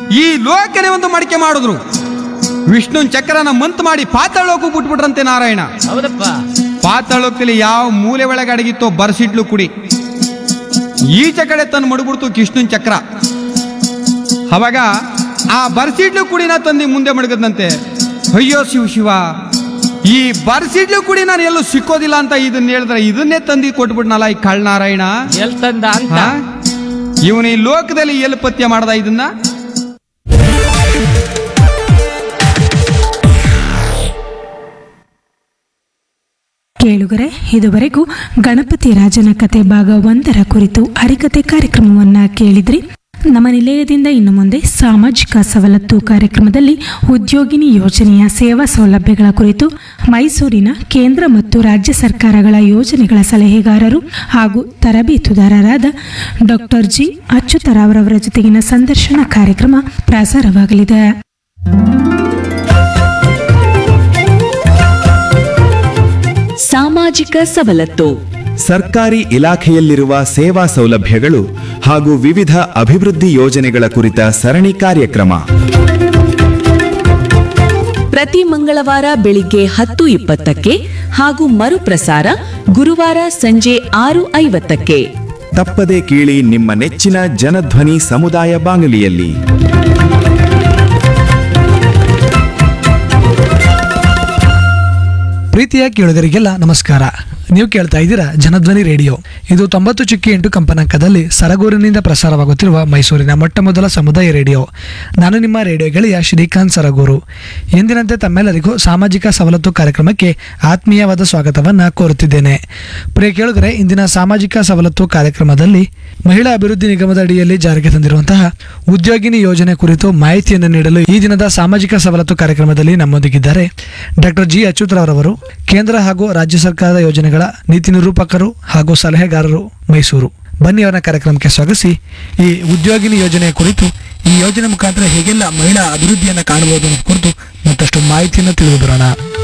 ಈ ಲೋಕನೇ ಒಂದು ಮಡಿಕೆ ಮಾಡಿದ್ರು ವಿಷ್ಣುನ್ ಚಕ್ರನ ಮಂತ್ ಮಾಡಿ ಪಾತಾಳೋಕು ಬಿಟ್ಬಿಟ್ರಂತೆ ನಾರಾಯಣ ಹೌದಪ್ಪ ಪಾತಾಳೋಕದಲ್ಲಿ ಯಾವ ಮೂಲೆ ಒಳಗೆ ಅಡಗಿತ್ತೋ ಬರ್ಸಿಟ್ಲು ಕುಡಿ ಈಚೆ ಕಡೆ ತಂದು ಮಡಗ್ಬಿಡ್ತು ಕೃಷ್ಣನ್ ಚಕ್ರ ಅವಾಗ ಆ ಬರ್ಸಿಡ್ಲು ಕುಡಿನ ತಂದು ಮುಂದೆ ಮಡಗದಂತೆ ಅಯ್ಯೋ ಶಿವ ಶಿವ ಈ ಬರ್ಸಿಡ್ಲು ಕುಡಿ ನಾನು ಎಲ್ಲೂ ಸಿಕ್ಕೋದಿಲ್ಲ ಅಂತ ಇದನ್ನ ಹೇಳಿದ್ರೆ ಇದನ್ನೇ ತಂದು ಕೊಟ್ಬಿಟ್ನಲ್ಲ ಈ ಕಳ್ನಾರಾಯಣ ಎಲ್ ತಂದ ಅಂತ ಇವನು ಈ ಲೋಕದಲ್ಲಿ ಎಲ್ಲಿ ಪತ್ಯ ಮಾಡ್ದ ಇದನ್ನ ಕೇಳುಗರೆ ಇದುವರೆಗೂ ಗಣಪತಿ ರಾಜನ ಕತೆ ಭಾಗ ಒಂದರ ಕುರಿತು ಹರಿಕತೆ ಕಾರ್ಯಕ್ರಮವನ್ನ ಕೇಳಿದ್ರಿ ನಮ್ಮ ನಿಲಯದಿಂದ ಇನ್ನು ಮುಂದೆ ಸಾಮಾಜಿಕ ಸವಲತ್ತು ಕಾರ್ಯಕ್ರಮದಲ್ಲಿ ಉದ್ಯೋಗಿನಿ ಯೋಜನೆಯ ಸೇವಾ ಸೌಲಭ್ಯಗಳ ಕುರಿತು ಮೈಸೂರಿನ ಕೇಂದ್ರ ಮತ್ತು ರಾಜ್ಯ ಸರ್ಕಾರಗಳ ಯೋಜನೆಗಳ ಸಲಹೆಗಾರರು ಹಾಗೂ ತರಬೇತುದಾರರಾದ ಡಾಕ್ಟರ್ ಜಿ ಅಚ್ಯುತರಾವ್ರವರ ಜೊತೆಗಿನ ಸಂದರ್ಶನ ಕಾರ್ಯಕ್ರಮ ಪ್ರಸಾರವಾಗಲಿದೆ ಸಾಮಾಜಿಕ ಸವಲತ್ತು ಸರ್ಕಾರಿ ಇಲಾಖೆಯಲ್ಲಿರುವ ಸೇವಾ ಸೌಲಭ್ಯಗಳು ಹಾಗೂ ವಿವಿಧ ಅಭಿವೃದ್ಧಿ ಯೋಜನೆಗಳ ಕುರಿತ ಸರಣಿ ಕಾರ್ಯಕ್ರಮ ಪ್ರತಿ ಮಂಗಳವಾರ ಬೆಳಿಗ್ಗೆ ಹತ್ತು ಇಪ್ಪತ್ತಕ್ಕೆ ಹಾಗೂ ಮರುಪ್ರಸಾರ ಗುರುವಾರ ಸಂಜೆ ಆರು ಐವತ್ತಕ್ಕೆ ತಪ್ಪದೆ ಕೇಳಿ ನಿಮ್ಮ ನೆಚ್ಚಿನ ಜನಧ್ವನಿ ಸಮುದಾಯ ಬಾನುಲಿಯಲ್ಲಿ ಪ್ರೀತಿಯ ಕೇಳುಗರಿಗೆಲ್ಲ ನಮಸ್ಕಾರ ನೀವು ಕೇಳ್ತಾ ಇದ್ದೀರಾ ಜನಧ್ವನಿ ರೇಡಿಯೋ ಇದು ತೊಂಬತ್ತು ಚುಕ್ಕಿ ಎಂಟು ಕಂಪನಾಂಕದಲ್ಲಿ ಸರಗೂರಿನಿಂದ ಪ್ರಸಾರವಾಗುತ್ತಿರುವ ಮೈಸೂರಿನ ಮೊಟ್ಟ ಮೊದಲ ಸಮುದಾಯ ರೇಡಿಯೋ ನಾನು ನಿಮ್ಮ ರೇಡಿಯೋ ಗೆಳೆಯ ಶ್ರೀಕಾಂತ್ ಸರಗೂರು ಎಂದಿನಂತೆ ತಮ್ಮೆಲ್ಲರಿಗೂ ಸಾಮಾಜಿಕ ಸವಲತ್ತು ಕಾರ್ಯಕ್ರಮಕ್ಕೆ ಆತ್ಮೀಯವಾದ ಸ್ವಾಗತವನ್ನು ಕೋರುತ್ತಿದ್ದೇನೆ ಪ್ರಿಯ ಕೇಳುಗರೆ ಇಂದಿನ ಸಾಮಾಜಿಕ ಸವಲತ್ತು ಕಾರ್ಯಕ್ರಮದಲ್ಲಿ ಮಹಿಳಾ ಅಭಿವೃದ್ಧಿ ನಿಗಮದ ಅಡಿಯಲ್ಲಿ ಜಾರಿಗೆ ತಂದಿರುವಂತಹ ಉದ್ಯೋಗಿನಿ ಯೋಜನೆ ಕುರಿತು ಮಾಹಿತಿಯನ್ನು ನೀಡಲು ಈ ದಿನದ ಸಾಮಾಜಿಕ ಸವಲತ್ತು ಕಾರ್ಯಕ್ರಮದಲ್ಲಿ ನಮ್ಮೊಂದಿಗಿದ್ದಾರೆ ಡಾಕ್ಟರ್ ಜಿ ಅಚ್ಯುತರವರವರು ಕೇಂದ್ರ ಹಾಗೂ ರಾಜ್ಯ ಸರ್ಕಾರದ ಯೋಜನೆಗಳ ನೀತಿ ನಿರೂಪಕರು ಹಾಗೂ ಸಲಹೆಗಾರರು ಮೈಸೂರು ಬನ್ನಿ ಅವರ ಕಾರ್ಯಕ್ರಮಕ್ಕೆ ಸ್ವಾಗತಿಸಿ ಈ ಉದ್ಯೋಗಿನಿ ಯೋಜನೆಯ ಕುರಿತು ಈ ಯೋಜನೆ ಮುಖಾಂತರ ಹೇಗೆಲ್ಲ ಮಹಿಳಾ ಅಭಿವೃದ್ಧಿಯನ್ನು ಕಾಣಬಹುದು ಅನ್ನೋದು ಕುರಿತು ಮತ್ತಷ್ಟು ಮಾಹಿತಿಯನ್ನು ತಿಳಿದು ಬರೋಣ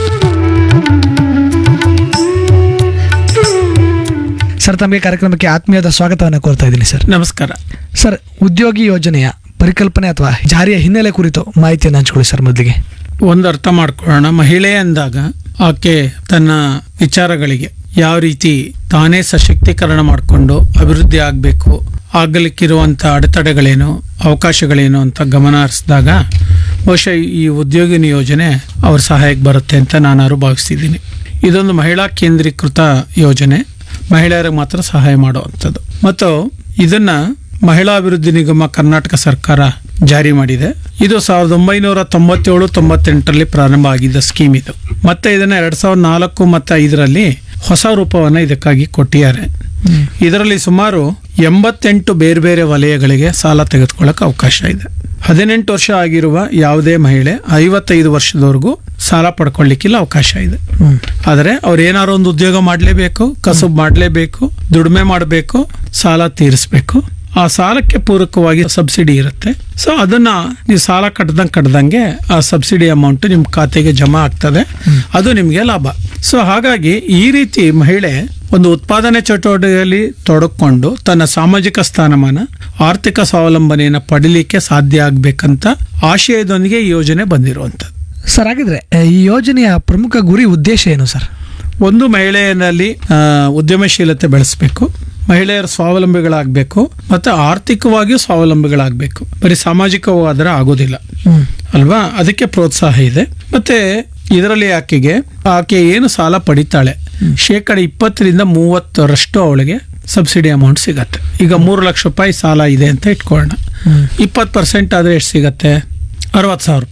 ಸರ್ ತಮಗೆ ಕಾರ್ಯಕ್ರಮಕ್ಕೆ ಆತ್ಮೀಯದ ಸ್ವಾಗತವನ್ನು ಕೋರ್ತಾ ಇದ್ದೀನಿ ಸರ್ ನಮಸ್ಕಾರ ಸರ್ ಉದ್ಯೋಗಿ ಯೋಜನೆಯ ಪರಿಕಲ್ಪನೆ ಅಥವಾ ಜಾರಿಯ ಹಿನ್ನೆಲೆ ಕುರಿತು ಮಾಹಿತಿಯನ್ನು ಹಂಚ್ಕೊಳ್ಳಿ ಸರ್ ಮೊದಲಿಗೆ ಒಂದು ಅರ್ಥ ಮಾಡ್ಕೊಳ್ಳೋಣ ಮಹಿಳೆ ಅಂದಾಗ ಆಕೆ ತನ್ನ ವಿಚಾರಗಳಿಗೆ ಯಾವ ರೀತಿ ತಾನೇ ಸಶಕ್ತೀಕರಣ ಮಾಡಿಕೊಂಡು ಅಭಿವೃದ್ಧಿ ಆಗಬೇಕು ಆಗಲಿಕ್ಕಿರುವಂಥ ಅಡೆತಡೆಗಳೇನು ಅವಕಾಶಗಳೇನು ಅಂತ ಗಮನ ಹರಿಸಿದಾಗ ಬಹುಶಃ ಈ ಉದ್ಯೋಗಿನಿ ಯೋಜನೆ ಅವ್ರ ಸಹಾಯಕ್ಕೆ ಬರುತ್ತೆ ಅಂತ ನಾನು ಭಾವಿಸ್ತಿದ್ದೀನಿ ಇದೊಂದು ಮಹಿಳಾ ಕೇಂದ್ರೀಕೃತ ಯೋಜನೆ ಮಹಿಳೆಯರಿಗೆ ಮಾತ್ರ ಸಹಾಯ ಮಾಡುವಂಥದ್ದು ಮತ್ತು ಇದನ್ನ ಮಹಿಳಾ ಅಭಿವೃದ್ಧಿ ನಿಗಮ ಕರ್ನಾಟಕ ಸರ್ಕಾರ ಜಾರಿ ಮಾಡಿದೆ ಇದು ಸಾವಿರದ ಒಂಬೈನೂರ ತೊಂಬತ್ತೇಳು ತೊಂಬತ್ತೆಂಟರಲ್ಲಿ ಪ್ರಾರಂಭ ಆಗಿದ್ದ ಸ್ಕೀಮ್ ಇದು ಮತ್ತೆ ಇದನ್ನ ಎರಡ್ ಸಾವಿರದ ನಾಲ್ಕು ಮತ್ತು ಐದರಲ್ಲಿ ಹೊಸ ರೂಪವನ್ನು ಇದಕ್ಕಾಗಿ ಕೊಟ್ಟಿದ್ದಾರೆ ಇದರಲ್ಲಿ ಸುಮಾರು ಎಂಬತ್ತೆಂಟು ಬೇರೆ ಬೇರೆ ವಲಯಗಳಿಗೆ ಸಾಲ ತೆಗೆದುಕೊಳ್ಳಕ್ಕೆ ಅವಕಾಶ ಇದೆ ಹದಿನೆಂಟು ವರ್ಷ ಆಗಿರುವ ಯಾವುದೇ ಮಹಿಳೆ ಐವತ್ತೈದು ವರ್ಷದವರೆಗೂ ಸಾಲ ಪಡ್ಕೊಳ್ಳಿಕ್ಕಿಲ್ಲ ಅವಕಾಶ ಇದೆ ಆದರೆ ಅವ್ರು ಏನಾದ್ರು ಒಂದು ಉದ್ಯೋಗ ಮಾಡಲೇಬೇಕು ಕಸುಬು ಮಾಡಲೇಬೇಕು ದುಡಿಮೆ ಮಾಡಬೇಕು ಸಾಲ ತೀರಿಸ್ಬೇಕು ಆ ಸಾಲಕ್ಕೆ ಪೂರಕವಾಗಿ ಸಬ್ಸಿಡಿ ಇರುತ್ತೆ ಸೊ ಅದನ್ನ ನೀವು ಸಾಲ ಕಟ್ಟದಂಗೆ ಕಟ್ಟದಂಗೆ ಆ ಸಬ್ಸಿಡಿ ಅಮೌಂಟ್ ನಿಮ್ಮ ಖಾತೆಗೆ ಜಮಾ ಆಗ್ತದೆ ಅದು ನಿಮಗೆ ಲಾಭ ಸೊ ಹಾಗಾಗಿ ಈ ರೀತಿ ಮಹಿಳೆ ಒಂದು ಉತ್ಪಾದನೆ ಚಟುವಟಿಕೆಯಲ್ಲಿ ತೊಡಕೊಂಡು ತನ್ನ ಸಾಮಾಜಿಕ ಸ್ಥಾನಮಾನ ಆರ್ಥಿಕ ಸ್ವಾವಲಂಬನೆಯನ್ನು ಪಡಿಲಿಕ್ಕೆ ಸಾಧ್ಯ ಆಗ್ಬೇಕಂತ ಆಶಯದೊಂದಿಗೆ ಈ ಯೋಜನೆ ಬಂದಿರುವಂಥದ್ದು ಸರ್ ಹಾಗಿದ್ರೆ ಈ ಯೋಜನೆಯ ಪ್ರಮುಖ ಗುರಿ ಉದ್ದೇಶ ಏನು ಸರ್ ಒಂದು ಮಹಿಳೆಯರಲ್ಲಿ ಆ, ಉದ್ಯಮಶೀಲತೆ ಬೆಳೆಸಬೇಕು ಮಹಿಳೆಯರು ಸ್ವಾವಲಂಬಿಗಳಾಗಬೇಕು ಮತ್ತು ಆರ್ಥಿಕವಾಗಿಯೂ ಸ್ವಾವಲಂಬಿಗಳಾಗಬೇಕು ಬರೀ ಸಾಮಾಜಿಕವಾದರೆ ಆಗೋದಿಲ್ಲ ಅಲ್ವಾ ಅದಕ್ಕೆ ಪ್ರೋತ್ಸಾಹ ಇದೆ ಮತ್ತೆ ಇದರಲ್ಲಿ ಆಕೆಗೆ ಆಕೆ ಏನು ಸಾಲ ಪಡಿತಾಳೆ ಶೇಕಡ ಇಪ್ಪತ್ತರಿಂದ ಮೂವತ್ತರಷ್ಟು ಅವಳಿಗೆ ಸಬ್ಸಿಡಿ ಅಮೌಂಟ್ ಸಿಗತ್ತೆ ಈಗ ಮೂರು ಲಕ್ಷ ರೂಪಾಯಿ ಸಾಲ ಇದೆ ಅಂತ ಇಟ್ಕೊಳ್ಳೋಣ ಇಪ್ಪತ್ತು ಪರ್ಸೆಂಟ್ ಆದರೆ ಎಷ್ಟು ಸಿಗತ್ತೆ ಅರವತ್ತು ಸಾವಿರ